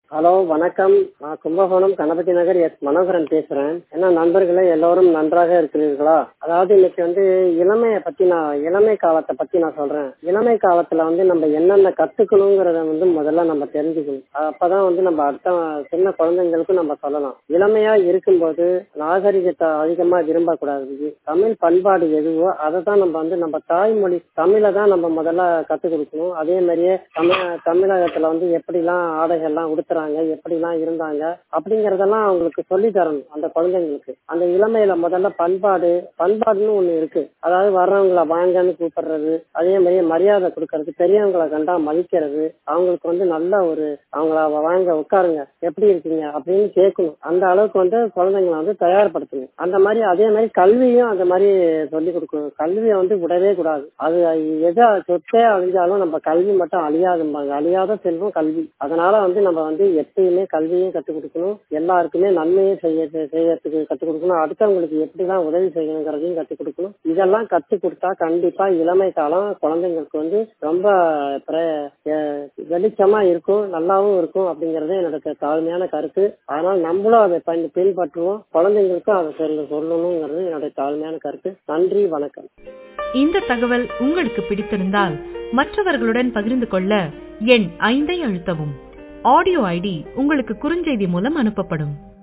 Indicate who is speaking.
Speaker 1: hello வணக்கம் நான் Kumbakonam Ganapathi Nagar S Manoharan பேசுறேன் என்ன நண்பர்களே எல்லோரும் நன்றாக இருக்கிறீர்களா அதாவது இன்னைக்கு வந்து இளமையை பத்தி நான் இளமை காலத்தை பத்தி நான் சொல்றேன் இளமை காலத்துல வந்து நம்ம என்னென்ன கத்துக்கணுங்கிறத வந்து முதல்ல நம்ம தெரிஞ்சுக்கணும் அப்பதான் வந்து நம்ம அடுத்த சின்ன குழந்தைங்களுக்கும் நம்ம சொல்லலாம் இளமையா இருக்கும்போது நாகரிகத்தை அதிகமா விரும்பக்கூடாது தமிழ் பண்பாடு எதுவோ அதை தான் நம்ம வந்து நம்ம தாய்மொழி தமிழை தான் நம்ம முதல்ல கத்துக் கொடுக்கணும் அதே மாதிரியே தமிழ தமிழகத்துல வந்து எப்படிலாம் ஆடைகள்லாம் உடுத்துறாங்க எப்படிலாம் இருந்தாங்க அப்படிங்கறதெல்லாம் அவங்களுக்கு சொல்லி தரணும் அந்த குழந்தைங்களுக்கு அந்த இளமையில முதல்ல பண்பாடு பண்பாடுன்னு ஒண்ணு இருக்கு அதாவது வர்றவங்கள வாங்கன்னு கூப்பிடுறது அதே மாதிரி மரியாதை கொடுக்கறது பெரியவங்களை கண்டா மதிக்கிறது அவங்களுக்கு வந்து நல்ல ஒரு அவங்கள வாங்க உட்காருங்க எப்படி இருக்கீங்க அப்படின்னு கேட்கணும் அந்த அளவுக்கு வந்து குழந்தைங்களை வந்து தயார்படுத்தணும் அந்த மாதிரி அதே மாதிரி கல்வியும் அந்த மாதிரி சொல்லி கொடுக்கணும் கல்வியை வந்து விடவே கூடாது அது எதை சொத்தே அழிஞ்சாலும் நம்ம கல்வி மட்டும் அழியாதும்பாங்க அழியாத செல்வம் கல்வி அதனால வந்து நம்ம வந்து எப்பயுமே கல்வியும் கற்றுக் கொடுக்கணும் எல்லாருக்குமே நன்மையை செய்ய செய்யறதுக்கு கற்றுக் கொடுக்கணும் அடுத்தவங்களுக்கு எப்படிலாம் உதவி செய்யணுங்கிறதையும் கற்றுக் கொடுக்கணும் இதெல்லாம் கற்றுக் கொடுத்தா கண்டிப்பா இளமை காலம் குழந்தைங்களுக்கு வந்து ரொம்ப வெளிச்சமா இருக்கும் நல்லாவும் இருக்கும் அப்படிங்கறது என்னோட தாழ்மையான கருத்து அதனால நம்மளும் அதை பயன் பின்பற்றுவோம் குழந்தைங்களுக்கும் அதை சொல்லணுங்கிறது என்னுடைய தாழ்மையான கருத்து நன்றி வணக்கம்
Speaker 2: இந்த தகவல் உங்களுக்கு பிடித்திருந்தால் மற்றவர்களுடன் பகிர்ந்து கொள்ள எண் ஐந்தை அழுத்தவும் ஆடியோ ஐடி உங்களுக்கு குறுஞ்செய்தி மூலம் அனுப்பப்படும்